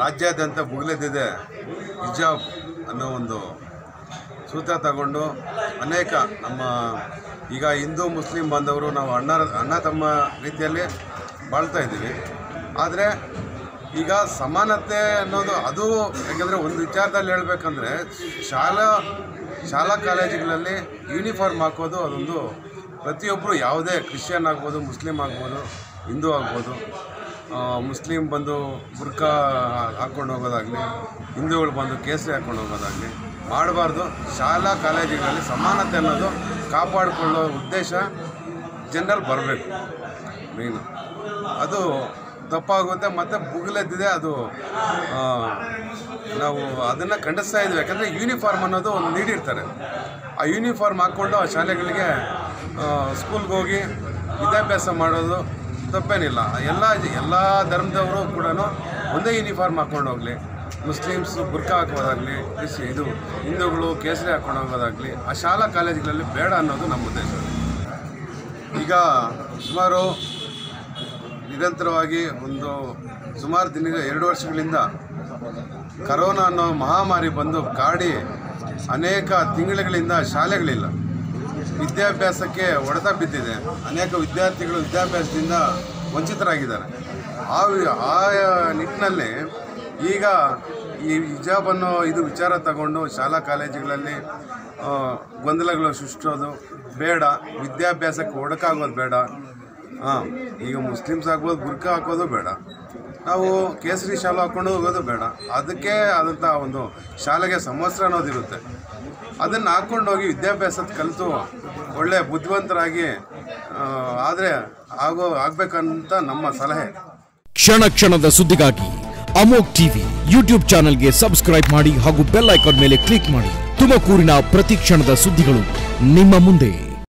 ರಾಜ್ಯಾದ್ಯಂತ ಮುಗಿಲೆದ್ದಿದೆ ಹಿಜಾಬ್ ಅನ್ನೋ ಒಂದು ಸೂತ್ರ ತಗೊಂಡು ಅನೇಕ ನಮ್ಮ ಈಗ ಹಿಂದೂ ಮುಸ್ಲಿಂ ಬಾಂಧವರು ನಾವು ಅಣ್ಣ ಅಣ್ಣ ತಮ್ಮ ರೀತಿಯಲ್ಲಿ ಬಾಳ್ತಾ ಇದ್ದೀವಿ ಆದರೆ ಈಗ ಸಮಾನತೆ ಅನ್ನೋದು ಅದು ಯಾಕೆಂದರೆ ಒಂದು ವಿಚಾರದಲ್ಲಿ ಹೇಳ್ಬೇಕಂದ್ರೆ ಶಾಲಾ ಶಾಲಾ ಕಾಲೇಜುಗಳಲ್ಲಿ ಯೂನಿಫಾರ್ಮ್ ಹಾಕೋದು ಅದೊಂದು ಪ್ರತಿಯೊಬ್ಬರು ಯಾವುದೇ ಕ್ರಿಶ್ಚಿಯನ್ ಆಗ್ಬೋದು ಮುಸ್ಲಿಂ ಆಗ್ಬೋದು ಹಿಂದೂ ಆಗ್ಬೋದು ಆ, ಮುಸ್ಲಿಂ ಬಂದು ಬುರ್ಕಾ ಹಾಕ್ಕೊಂಡು ಹೋಗೋದಾಗಲಿ ಹಿಂದೂಗಳು ಬಂದು ಕೇಸರಿ ಹಾಕ್ಕೊಂಡು ಹೋಗೋದಾಗಲಿ ಮಾಡಬಾರ್ದು ಶಾಲಾ ಕಾಲೇಜುಗಳಲ್ಲಿ ಸಮಾನತೆ ಅನ್ನೋದು ಕಾಪಾಡಿಕೊಳ್ಳೋ ಉದ್ದೇಶ ಜನರಲ್ಲಿ ಬರಬೇಕು ಮೇಯ್ನು ಅದು ತಪ್ಪಾಗುತ್ತೆ ಮತ್ತು ಬುಗ್ಲೆದ್ದಿದೆ ಅದು ಆ, ನಾವು ಅದನ್ನು ಖಂಡಿಸ್ತಾ ಇದ್ವಿ ಯಾಕಂದರೆ ಯೂನಿಫಾರ್ಮ್ ಅನ್ನೋದು ಒಂದು ನೀಡಿರ್ತಾರೆ ಆ ಯೂನಿಫಾರ್ಮ್ ಹಾಕ್ಕೊಂಡು ಆ ಶಾಲೆಗಳಿಗೆ ಸ್ಕೂಲ್ಗೆ ಹೋಗಿ ವಿದ್ಯಾಭ್ಯಾಸ ಮಾಡೋದು ತಪ್ಪೇನಿಲ್ಲ ಎಲ್ಲ ಎಲ್ಲ ಧರ್ಮದವರು ಕೂಡ ಒಂದೇ ಯೂನಿಫಾರ್ಮ್ ಹಾಕ್ಕೊಂಡು ಹೋಗಲಿ ಮುಸ್ಲಿಮ್ಸ್ ಬುರ್ಕಾ ಹಾಕೋದಾಗಲಿ ಕ್ರಿಶ್ಚಿ ಇದು ಹಿಂದೂಗಳು ಕೇಸರಿ ಹಾಕ್ಕೊಂಡು ಹೋಗೋದಾಗಲಿ ಆ ಶಾಲಾ ಕಾಲೇಜುಗಳಲ್ಲಿ ಬೇಡ ಅನ್ನೋದು ನಮ್ಮ ಉದ್ದೇಶ ಈಗ ಸುಮಾರು ನಿರಂತರವಾಗಿ ಒಂದು ಸುಮಾರು ದಿನ ಎರಡು ವರ್ಷಗಳಿಂದ ಕರೋನಾ ಅನ್ನೋ ಮಹಾಮಾರಿ ಬಂದು ಕಾಡಿ ಅನೇಕ ತಿಂಗಳುಗಳಿಂದ ಶಾಲೆಗಳಿಲ್ಲ ವಿದ್ಯಾಭ್ಯಾಸಕ್ಕೆ ಹೊಡೆತ ಬಿದ್ದಿದೆ ಅನೇಕ ವಿದ್ಯಾರ್ಥಿಗಳು ವಿದ್ಯಾಭ್ಯಾಸದಿಂದ ವಂಚಿತರಾಗಿದ್ದಾರೆ ಆ ವಿ- ಆ ನಿಟ್ಟಿನಲ್ಲಿ ಈಗ ಈ ಹಿಜಾಬನ್ನು ಇದು ವಿಚಾರ ತಗೊಂಡು ಶಾಲಾ ಕಾಲೇಜುಗಳಲ್ಲಿ ಆ, ಗೊಂದಲಗಳು ಸೃಷ್ಟಿಸೋದು ಬೇಡ ವಿದ್ಯಾಭ್ಯಾಸಕ್ಕೆ ಒಡಕಾಗೋದು ಬೇಡ ಹಾಂ ಈಗ ಮುಸ್ಲಿಮ್ಸ್ ಆಗ್ಬೋದು ಬುರ್ಕಾ ಹಾಕೋದು ಬೇಡ ನಾವು ಕೇಸರಿ ಶಾಲು ಹಾಕ್ಕೊಂಡು ಹೋಗೋದು ಬೇಡ ಅದಕ್ಕೆ ಆದಂಥ ಒಂದು ಶಾಲೆಗೆ ಸಂವತ್ಸರ ಅನ್ನೋದಿರುತ್ತೆ ಅದನ್ನು ಹಾಕ್ಕೊಂಡು ಹೋಗಿ ವಿದ್ಯಾಭ್ಯಾಸದ ಕಲಿತು ಒಳ್ಳೆ ಬುದ್ಧಿವಂತರಾಗಿ ಆದರೆ ಆಗೋ ಆಗಬೇಕಂತ ನಮ್ಮ ಸಲಹೆ ಕ್ಷಣ ಕ್ಷಣದ ಸುದ್ದಿಗಾಗಿ ಅಮೋಕ್ ಟಿವಿ ಯೂಟ್ಯೂಬ್ ಚಾನೆಲ್ಗೆ ಸಬ್ಸ್ಕ್ರೈಬ್ ಮಾಡಿ ಹಾಗೂ ಬೆಲ್ ಐಕಾನ್ ಮೇಲೆ ಕ್ಲಿಕ್ ಮಾಡಿ ತುಮಕೂರಿನ ಪ್ರತಿ ಕ್ಷಣದ ಸುದ್ದಿಗಳು ನಿಮ್ಮ ಮುಂದೆ